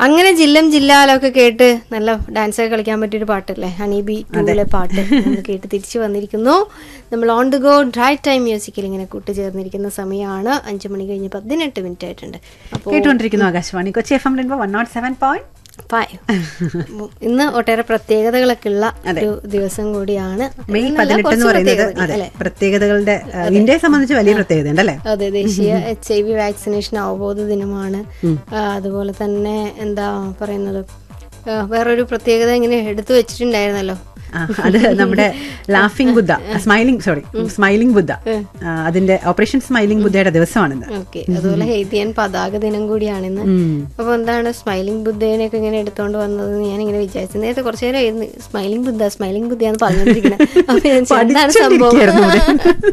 അങ്ങനെ ജില്ലം ജില്ലാലൊക്കെ കേട്ട് നല്ല ഡാൻസ് ഒക്കെ കളിക്കാൻ പറ്റിയൊരു പാട്ടല്ലേ ഹണി ബി ടൂലെ പാട്ട് നമ്മൾ കേട്ട് തിരിച്ചു വന്നിരിക്കുന്നു നമ്മൾ on the go drive time മ്യൂസിക്കിൽ ഇങ്ങനെ കൂട്ടുചേർന്നിരിക്കുന്ന സമയമാണ് അഞ്ചു മണി കഴിഞ്ഞ് പതിനെട്ട് മിനിറ്റ് ആയിട്ടുണ്ട് അപ്പോൾ കേട്ടുകൊണ്ടിരിക്കുന്നു Akashvani Kochi F M one naught seven point five ഇന്ന് ഒട്ടേറെ പ്രത്യേകതകളൊക്കെ ഉള്ള ഒരു ദിവസം കൂടിയാണ് മെയ് എന്നല്ല, പതിനെട്ട് എന്ന് കുറച്ച് പറയുന്നത് പ്രത്യേകതകൾ, അതെ അല്ലേ? പ്രത്യേകതകളുടെ ആ, ഇന്ത്യയെ സംബന്ധിച്ച് വലിയ പ്രത്യേകത ഉണ്ടല്ലേ അതെ ദേശീയ എച്ച് ഐ വി വാക്സിനേഷൻ അവബോധ ദിനമാണ് ആ, അതുപോലെ തന്നെ എന്താ പറയുന്നത് ആ, വേറൊരു പ്രത്യേകത ഇങ്ങനെ എടുത്തു വെച്ചിട്ടുണ്ടായിരുന്നല്ലോ ആ, അത് നമ്മുടെ laughing Buddha smiling sorry smiling Buddha ആ, അതിന്റെ ഓപ്പറേഷൻ സ്മൈലിംഗ് ബുദ്ധയുടെ ദിവസമാണിന്ന് ഓക്കെ അതുപോലെ ഹെയ്തിയൻ പതാക ദിനം കൂടിയാണിന്ന് അപ്പൊ എന്താണ് സ്മൈലിംഗ് ബുദ്ധേനെയൊക്കെ ഇങ്ങനെ എടുത്തോണ്ട് വന്നതെന്ന് ഞാൻ ഇങ്ങനെ വിചാരിച്ചു നേരത്തെ കുറച്ചു നേരം ആയിരുന്നു സ്മൈലിംഗ് ബുദ്ധ സ്മൈലിംഗ് ബുദ്ധയാന്ന് പറഞ്ഞോണ്ടിരിക്കുന്നത് അപ്പൊ ഞാൻ വിചാരിച്ചു, എന്താണ് സംഭവം പഠിച്ചുകൊണ്ടിരിക്കുകയായിരുന്നു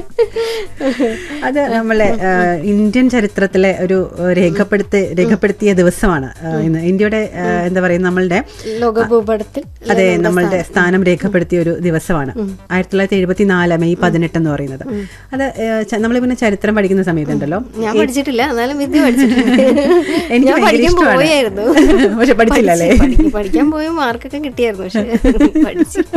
അത് നമ്മളെ ആ, ഇന്ത്യൻ ചരിത്രത്തിലെ ഒരു രേഖപ്പെടുത്തി രേഖപ്പെടുത്തിയ ദിവസമാണ് ആ, ഇന്ന് ഇന്ത്യയുടെ ആ, എന്താ പറയുക നമ്മളുടെ ലോക ഭൂപടത്തിൽ അതെ നമ്മളുടെ സ്ഥാനം രേഖപ്പെടുത്തിയ ഒരു ദിവസമാണ് ആയിരത്തി തൊള്ളായിരത്തി എഴുപത്തി നാല് മെയ് പതിനെട്ട് എന്ന് പറയുന്നത് അത് നമ്മൾ പിന്നെ ചരിത്രം പഠിക്കുന്ന സമയത്തുണ്ടല്ലോ ഞാൻ പഠിച്ചിട്ടില്ല എന്നാലും വിദ്യ പഠിച്ചിട്ടുണ്ട് എനിക്ക് ഞാൻ ഭയങ്കര പഠിക്കാൻ ഇഷ്ടമാണ്. പോയായിരുന്നു പക്ഷെ പഠിച്ചില്ല അല്ലേ? പഠിച്ച് പഠിക്കാൻ പോയി മാർക്കൊക്കെ കിട്ടിയായിരുന്നു പക്ഷെ പഠിച്ചില്ല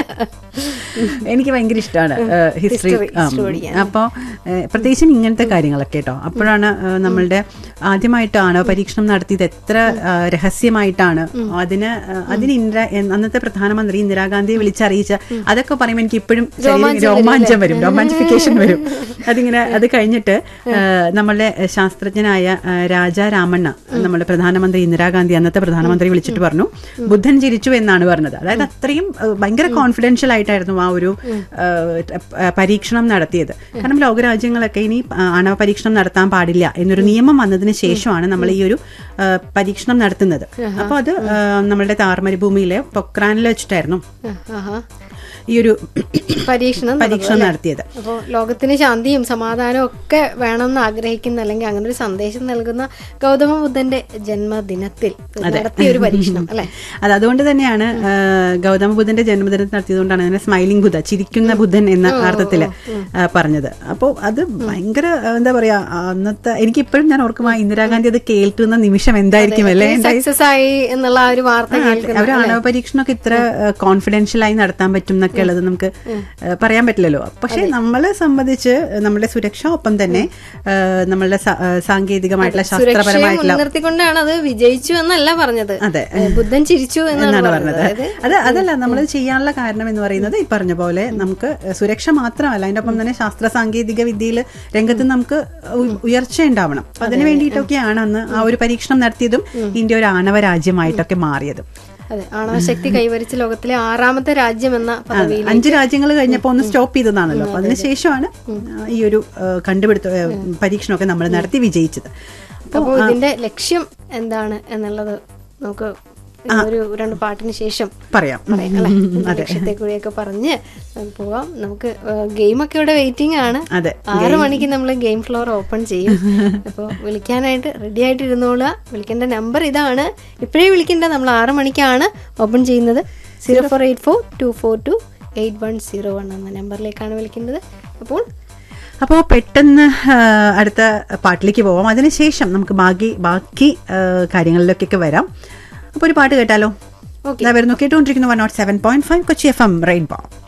എനിക്ക് ഭയങ്കര ഇഷ്ടമാണ് ഹിസ്റ്ററി History, history പഠിക്കാൻ. അപ്പോൾ പ്രത്യേകിച്ചും ഇങ്ങനത്തെ കാര്യങ്ങളൊക്കെ കേട്ടോ അപ്പോഴാണ് ആ, നമ്മളുടെ ആദ്യമായിട്ടാണ് പരീക്ഷണം നടത്തിയത് എത്ര ആ, രഹസ്യമായിട്ടാണ് അതിന് ആ, അതിന് ഇന്ദിര എൻ- അന്നത്തെ പ്രധാനമന്ത്രി ഇന്ദിരാഗാന്ധിയെ വിളിച്ചറിയിച്ച അതൊക്കെ പറയുമ്പോൾ എനിക്ക് ഇപ്പോഴും ശരീരം രോമാഞ്ചം വരും രോമാഞ്ചിഫിക്കേഷൻ വരും അതിങ്ങനെ അത് കഴിഞ്ഞിട്ട് ആ, നമ്മളുടെ ശാസ്ത്രജ്ഞനായ ആ, രാജാ രാമണ്ണ നമ്മുടെ പ്രധാനമന്ത്രി ഇന്ദിരാഗാന്ധി അന്നത്തെ പ്രധാനമന്ത്രി വിളിച്ചിട്ട് പറഞ്ഞു ബുദ്ധൻ ചിരിച്ചു എന്നാണ് പറഞ്ഞത് അതായത് അത്രയും ആ, ഭയങ്കര കോൺഫിഡൻഷ്യൽ ആയിട്ടായിരുന്നു ആ ഒരു ആ, ആ, പരീക്ഷണം നടത്തിയത് കാരണം ലോകരാജ്യങ്ങളൊക്കെ ഇനി ആ, ആണവ പരീക്ഷണം നടത്താൻ പാടില്ല എന്നൊരു നിയമം വന്നതിന് ശേഷമാണ് നമ്മൾ ഈ ഒരു ആ, പരീക്ഷണം നടത്തുന്നത് അപ്പോൾ അത് ആ, നമ്മളുടെ താർമരുഭൂമിയിലെ പൊക്രാനിൽ വെച്ചിട്ടായിരുന്നു ആഹാ. ഈ ഒരു പരീക്ഷണം പരീക്ഷണം നടത്തിയത് അപ്പോൾ ലോകത്തിന് ശാന്തിയും സമാധാനവും ഒക്കെ വേണമെന്ന് ആഗ്രഹിക്കുന്ന അല്ലെങ്കിൽ അങ്ങനെ ഒരു സന്ദേശം നൽകുന്ന ഗൗതമ ബുദ്ധന്റെ ജന്മദിനത്തിൽ നടത്തിയ ഒരു പരീക്ഷണം അല്ലെ അത് അതുകൊണ്ട് തന്നെയാണ് ആ, ഗൗതമ ബുദ്ധന്റെ ജന്മദിനത്തിൽ നടത്തിയതുകൊണ്ടാണ് അതിനെ സ്മൈലിംഗ് ബുദ്ധ ചിരിക്കുന്ന ബുദ്ധൻ എന്ന അർത്ഥത്തിൽ പറഞ്ഞത് അപ്പോൾ അത് ഭയങ്കര ആ, എന്താ പറയാ അന്നത്തെ എനിക്ക് ഇപ്പോഴും ഞാൻ ഓർക്കും ആ ഇന്ദിരാഗാന്ധി അത് കേൾക്കുന്ന നിമിഷം എന്തായിരിക്കും അല്ലേ ഉണ്ടായി- സക്സസ് ആയി എന്നുള്ള ആ ഒരു വാർത്ത കേൾക്കുന്ന അവർ ആണവ പരീക്ഷണമൊക്കെ ഇത്ര കോൺഫിഡൻഷ്യൽ ആയി നടത്താൻ പറ്റും എന്നൊക്കെ ഉള്ളത് നമുക്ക് ആ, പറയാൻ പറ്റില്ലല്ലോ പക്ഷെ നമ്മളെ സംബന്ധിച്ച് നമ്മുടെ സുരക്ഷ ഒപ്പം തന്നെ ആ, നമ്മളുടെ സാ- ആ, സാങ്കേതികമായിട്ടുള്ള സുരക്ഷയെ ശാസ്ത്രപരമായിട്ടുള്ള മുൻനിർത്തിക്കൊണ്ടാണ് അത് വിജയിച്ചു എന്നല്ല പറഞ്ഞത് അതെ. ഏ, ബുദ്ധൻ ചിരിച്ചു എന്നാണ് എന്നാണ് പറഞ്ഞത് പറഞ്ഞത് അത് അതല്ല നമ്മൾ ചെയ്യാനുള്ള കാരണം എന്ന് പറയുന്നത് ഈ പറഞ്ഞ പോലെ നമുക്ക് സുരക്ഷ മാത്രമല്ല അതിന്റെ ഒപ്പം തന്നെ ശാസ്ത്ര സാങ്കേതിക വിദ്യയിൽ രംഗത്ത് നമുക്ക് ഉ- ഉയർച്ച ഉണ്ടാവണം അപ്പൊ അതിന് വേണ്ടിയിട്ടൊക്കെയാണ് അന്ന് ആ ഒരു പരീക്ഷണം നടത്തിയതും ഇന്ത്യ ഒരു ആണവ രാജ്യമായിട്ടൊക്കെ മാറിയതും അതെ ആണവശക്തി കൈവരിച്ച ലോകത്തിലെ ആറാമത്തെ രാജ്യം എന്ന പദവിയിൽ അഞ്ച് രാജ്യങ്ങൾ കഴിഞ്ഞപ്പോൾ ഒന്ന് സ്റ്റോപ്പ് ചെയ്തതാണല്ലോ അപ്പൊ അതിനുശേഷമാണ് ഈ ഒരു ആ, കണ്ടുപിടുത്ത ആ, പരീക്ഷണമൊക്കെ നമ്മൾ നടത്തി വിജയിച്ചത് അപ്പോൾ ഇതിന്റെ ലക്ഷ്യം എന്താണ് എന്നുള്ളത് നമുക്ക് ഒരു രണ്ട് പാട്ടിന് ശേഷം പറയാം പറയാം അല്ലെ ലക്ഷ്യത്തെ കൂടിയൊക്കെ പറഞ്ഞ് നമുക്ക് പോവാം നമുക്ക് ഗെയിമൊക്കെ ഇവിടെ വെയിറ്റിംഗ് ആണ് അതെ ആറ് മണിക്ക് നമ്മൾ ഗെയിം ഫ്ലോർ ഓപ്പൺ ചെയ്യും അപ്പോൾ വിളിക്കാനായിട്ട് റെഡി ആയിട്ട് ഇരുന്നോളുക വിളിക്കേണ്ട നമ്പർ ഇതാണ് ഇപ്പോഴേ വിളിക്കേണ്ട നമ്മൾ ആറ് മണിക്കാണ് ഓപ്പൺ ചെയ്യുന്നത് zero four eight four two four two eight one zero one എന്ന നമ്പറിലേക്കാണ് വിളിക്കേണ്ടത് അപ്പോൾ അപ്പോൾ പെട്ടെന്ന് ആ, അടുത്ത പാട്ടിലേക്ക് പോവാം അതിനുശേഷം നമുക്ക് ബാക്കി ബാക്കി ആ, കാര്യങ്ങളിലേക്കൊക്കെ വരാം അപ്പോൾ ഒരു പാട്ട് കേട്ടാലോ Okay. ഇതാ വരുന്നു കേട്ടുകൊണ്ടിരിക്കുന്നു one naught seven point five Kochi F M rainbow